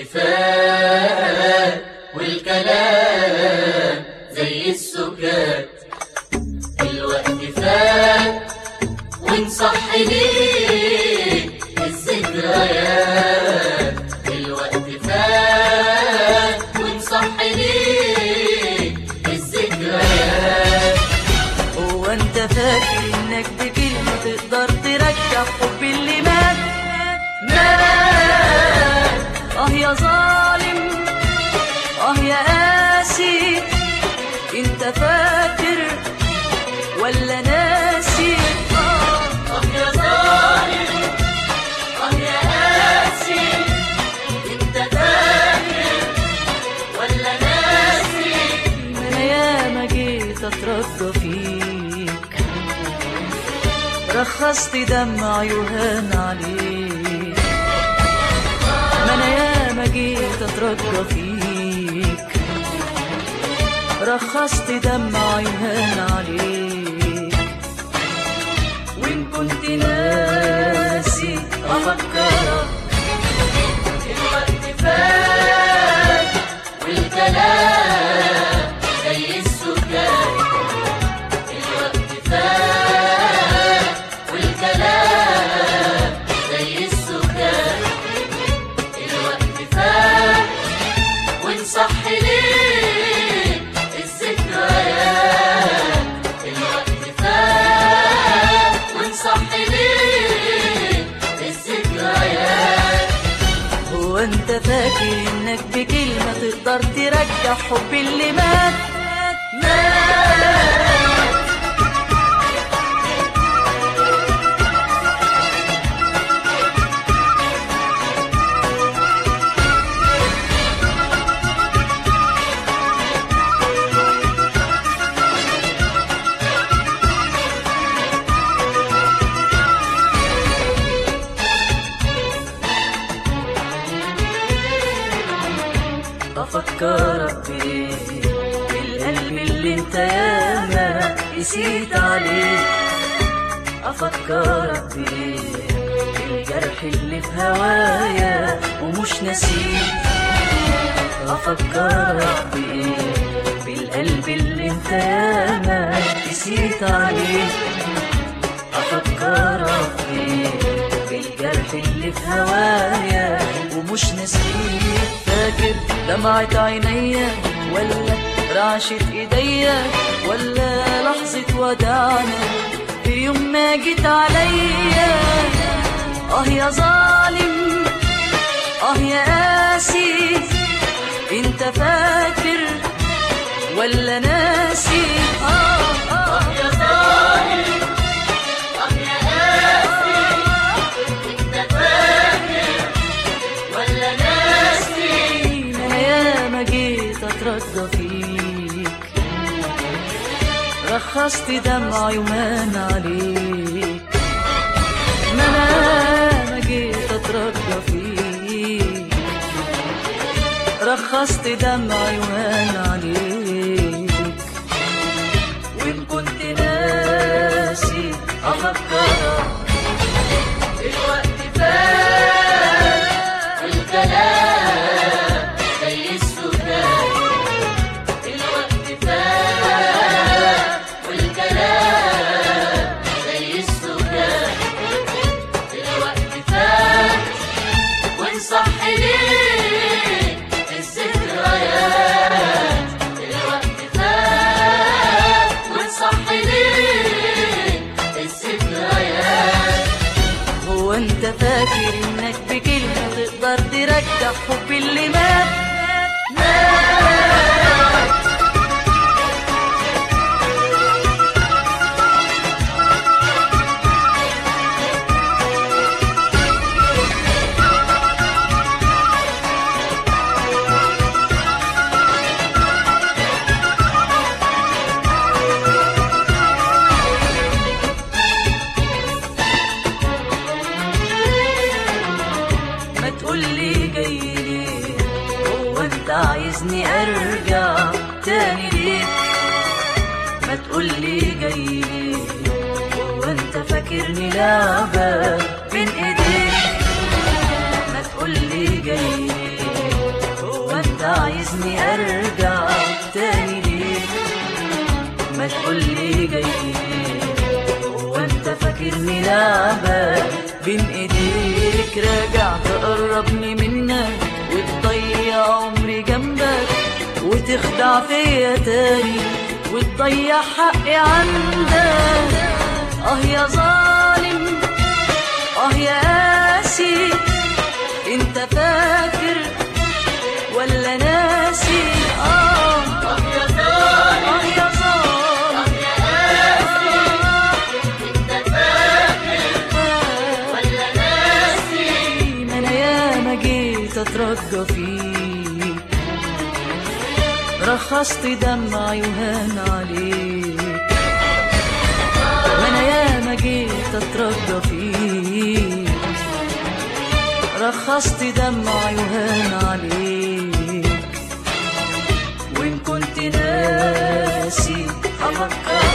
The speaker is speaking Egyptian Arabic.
فات والكلام زي السكات الوقت فات ونصح ليك الذكريات الوقت فات ونصح ليك الذكريات هو انت فاكر انك بكلمة تقدر ترجع حب اللي مات مات اه يا ظالم اه يا قاسي انت فاكر ولا ناسي آه آه يا ظالم آه يا قاسي انت فاكر ولا ناسي ما انا ياما جيت اترجى فيك رخصت دمع يهان عليك ما انا ياما جيت اترجى فيك رخصت دمع يهان عليك وان كنت ناسي افكرك الوقت فات والكلام زي السكات الوقت فات والكلام زي السكات الوقت فات ونصح ليك الذكريات الوقت فات ونصح ليك الذكريات هو انت فاكر انك بكلمة تقدر ترجع حب اللي مات مات بفكرك بيه بالقلب اللي انت ياما قسيت عليه افكرك بيه بالجرح اللي في هوايا ومش نسيه افكرك بيه بالقلب اللي انت ياما قسيت عليه افكرك بيه بالجرح اللي في هوايا ومش نسيت فاكر دمعة عينيا ولا رعشة ايديا ولا لحظة وداعنا في يوم ما جيت عليا اه يا ظالم اه يا قاسي انت فاكر ولا ناسي اه اه يا ظالم آه يا قاسي انت فاكر ولا ناسي انا ياما جيت اترجى فيك رخصت دمع يومان عليك ما انا ما جيت اترجى فيك رخصت دمع يومان عليك وان كنت ناسي افكرك الوقت فات والكلام زي السكات الوقت فات والكلام زي السكات الوقت فات ونصح ليك الذكريات الوقت فات ونصح ليك الذكريات هو انت فاكر انك بكلمة تقدر ترجع حب اللي مات مات ما تقولي جاي ليه هو انت عايزني ارجع تاني ليه ما تقولي جاي ليه هو انت فاكرني لعبة بين ايديك ما تقولي جاي ليه تعبان بين ايديك راجع تقربني منك وتضيع عمري جنبك وتخدع فيا تاني وتضيع حقي عندك اه يا ظالم اه يا قاسي انت فاكر ولا ناسي اه آه يا ظالم اه يا ظالم انت فاكر ولا ناسي ما انا ياما جيت اترجى فيك رخصت دمعي وهان عليك ما انا ياما جيت اترجى فيك رخصت دمعي وهان عليك وان كنت ناسي افكر